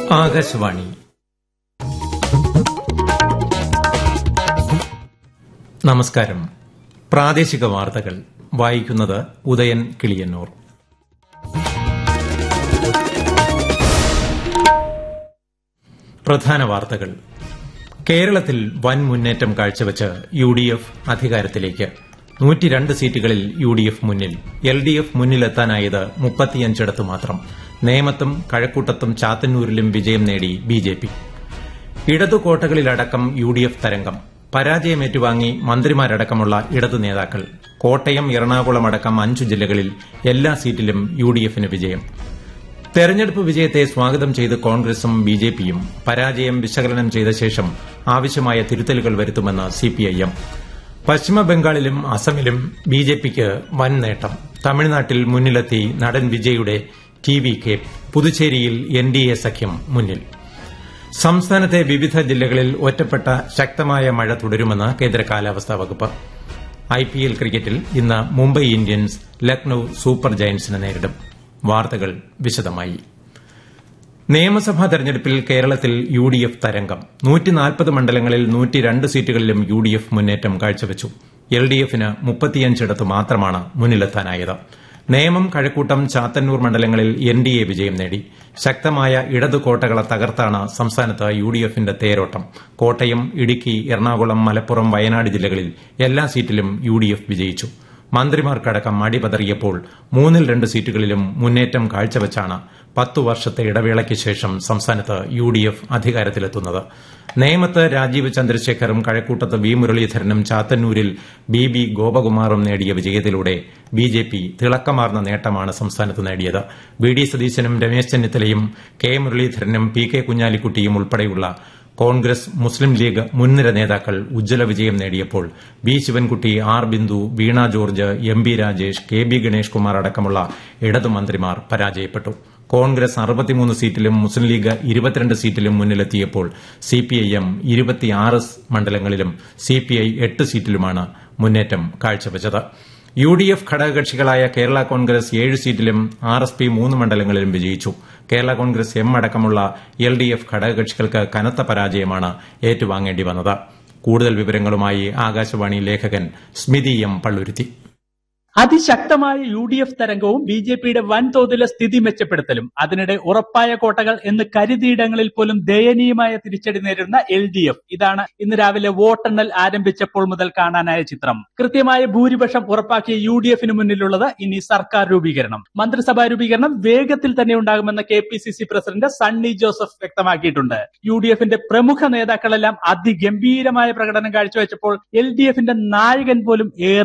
ആകാശവാണി നമസ്കാരം പ്രാദേശിക വാർത്തകൾ വായിക്കുന്നത് ഉദയൻ കിളിയന്നൂർ പ്രധാന വാർത്തകൾ കേരളത്തിൽ വൻ മുന്നേറ്റം കാഴ്ചവെച്ച് യു ഡി എഫ് അധികാരത്തിലേക്ക് നൂറ്റിരണ്ട് സീറ്റുകളിൽ യു ഡി എഫ് മുന്നിൽ എൽ ഡി എഫ് മുന്നിലെത്താനായത് മുപ്പത്തിയഞ്ചിടത്ത് മാത്രം നേമത്തും കഴക്കൂട്ടത്തും ചാത്തന്നൂരിലും വിജയം നേടി ബി ജെ പി ഇടതുകോട്ടകളിലടക്കം യു ഡി എഫ് തരംഗം പരാജയം ഏറ്റുവാങ്ങി മന്ത്രിമാരടക്കമുള്ള ഇടതു നേതാക്കൾ കോട്ടയം എറണാകുളം അടക്കം അഞ്ചു ജില്ലകളിൽ എല്ലാ സീറ്റിലും യു ഡി എഫിന് വിജയം തെരഞ്ഞെടുപ്പ് വിജയത്തെ സ്വാഗതം ചെയ്ത് കോൺഗ്രസും ബിജെപിയും പരാജയം വിശകലനം ചെയ്ത ശേഷം ആവശ്യമായ തിരുത്തലുകൾ വരുത്തുമെന്ന് സിപിഐഎം പശ്ചിമബംഗാളിലും അസമിലും ബിജെപിക്ക് വൻ നേട്ടം തമിഴ്നാട്ടിൽ മുന്നിലെത്തി നടൻ വിജയുടെ ടി വി കെ പുതുച്ചേരിയിൽ എൻ ഡി എ സഖ്യം മുന്നിൽ സംസ്ഥാനത്തെ വിവിധ ജില്ലകളിൽ ഒറ്റപ്പെട്ട ശക്തമായ മഴ തുടരുമെന്ന് കേന്ദ്ര കാലാവസ്ഥാ വകുപ്പ് ഐപിഎൽ ക്രിക്കറ്റിൽ ഇന്ന് മുംബൈ ഇന്ത്യൻസ് ലക്നൌ സൂപ്പർ ജയന്റ്സിനെ നേരിടും വാർത്തകൾ വിശദമായി നിയമസഭാ തെരഞ്ഞെടുപ്പിൽ കേരളത്തിൽ യു ഡി എഫ് തരംഗം നൂറ്റിനാൽപ്പത് മണ്ഡലങ്ങളിൽ നൂറ്റിരണ്ട് സീറ്റുകളിലും യു ഡി എഫ് മുന്നേറ്റം കാഴ്ചവെച്ചു എൽ ഡി എഫിന് മുപ്പത്തിയഞ്ചിടത്ത് മാത്രമാണ് മുന്നിലെത്താനായത് നേമം കഴക്കൂട്ടം ചാത്തന്നൂർ മണ്ഡലങ്ങളിൽ എൻ ഡി എ വിജയം നേടി ശക്തമായ ഇടതു കോട്ടകളെ തകർത്താണ് സംസ്ഥാനത്ത് യു ഡി എഫിന്റെ തേരോട്ടം കോട്ടയം ഇടുക്കി എറണാകുളം മലപ്പുറം വയനാട് ജില്ലകളിൽ എല്ലാ സീറ്റിലും യു ഡി എഫ് വിജയിച്ചു മന്ത്രിമാർക്കടക്കം അടിപതറിയപ്പോൾ മൂന്നിൽ രണ്ട് സീറ്റുകളിലും മുന്നേറ്റം കാഴ്ചവെച്ചാണ് പത്തു വർഷത്തെ ഇടവേളയ്ക്ക് ശേഷം സംസ്ഥാനത്ത് യു ഡി എഫ് അധികാരത്തിലെത്തുന്നത് നേമത്ത് രാജീവ് ചന്ദ്രശേഖറും കഴക്കൂട്ടത്ത് വി മുരളീധരനും ചാത്തന്നൂരിൽ ബി ബി ഗോപകുമാറും നേടിയ വിജയത്തിലൂടെ ബി ജെ പി തിളക്കമാർന്ന നേട്ടമാണ് സംസ്ഥാനത്ത് നേടിയത് വി ഡി സതീശനും രമേശ് ചെന്നിത്തലയും കെ മുരളീധരനും പി കെ കുഞ്ഞാലിക്കുട്ടിയും ഉൾപ്പെടെയുള്ള കോൺഗ്രസ് മുസ്ലിം ലീഗ് മുൻനിര നേതാക്കൾ ഉജ്ജ്വല വിജയം നേടിയപ്പോൾ വി ശിവൻകുട്ടി R Bindu Veena George M B Rajesh K B Ganesh Kumar അടക്കമുള്ള ഇടതു മന്ത്രിമാർ പരാജയപ്പെട്ടു കോൺഗ്രസ് അറുപത്തിമൂന്ന് സീറ്റിലും മുസ്ലിം ലീഗ് ഇരുപത്തിരണ്ട് സീറ്റിലും മുന്നിലെത്തിയപ്പോൾ സിപിഐഎം ഇരുപത്തിയാറ് മണ്ഡലങ്ങളിലും സിപിഐ എട്ട് സീറ്റിലുമാണ് മുന്നേറ്റം കാഴ്ചവച്ചത് യു ഡി എഫ് ഘടകകക്ഷികളായ കേരള കോൺഗ്രസ് ഏഴ് സീറ്റിലും ആർ എസ് പി മൂന്ന് മണ്ഡലങ്ങളിലും വിജയിച്ചു കേരള കോൺഗ്രസ് എം അടക്കമുള്ള എൽ ഡി എഫ് ഘടകകക്ഷികൾക്ക് കനത്ത പരാജയമാണ് ഏറ്റുവാങ്ങേണ്ടി വന്നത് കൂടുതൽ വിവരങ്ങളുമായി ആകാശവാണി ലേഖകൻ സ്മിതി എം പള്ളുരുത്തി അതിശക്തമായ യു ഡി എഫ് തരംഗവും ബി ജെ പിയുടെ വൻതോതിലെ സ്ഥിതി മെച്ചപ്പെടുത്തലും അതിനിടെ ഉറപ്പായ കോട്ടകൾ എന്ന് കരുതിയിടങ്ങളിൽ പോലും ദയനീയമായ തിരിച്ചടി നേരിടുന്ന എൽ ഡി എഫ് ഇതാണ് ഇന്ന് രാവിലെ വോട്ടെണ്ണൽ ആരംഭിച്ചപ്പോൾ മുതൽ കാണാനായ ചിത്രം കൃത്യമായ ഭൂരിപക്ഷം ഉറപ്പാക്കിയ യു ഡി എഫിന് മുന്നിലുള്ളത് ഇനി സർക്കാർ രൂപീകരണം മന്ത്രിസഭാ രൂപീകരണം വേഗത്തിൽ തന്നെ ഉണ്ടാകുമെന്ന് K P C C president Sunny Joseph വ്യക്തമാക്കിയിട്ടുണ്ട് യു ഡി എഫിന്റെ പ്രമുഖ നേതാക്കളെല്ലാം അതിഗംഭീരമായ പ്രകടനം കാഴ്ചവെച്ചപ്പോൾ എൽ ഡി എഫിന്റെ നായകൻ പോലും ഏറെ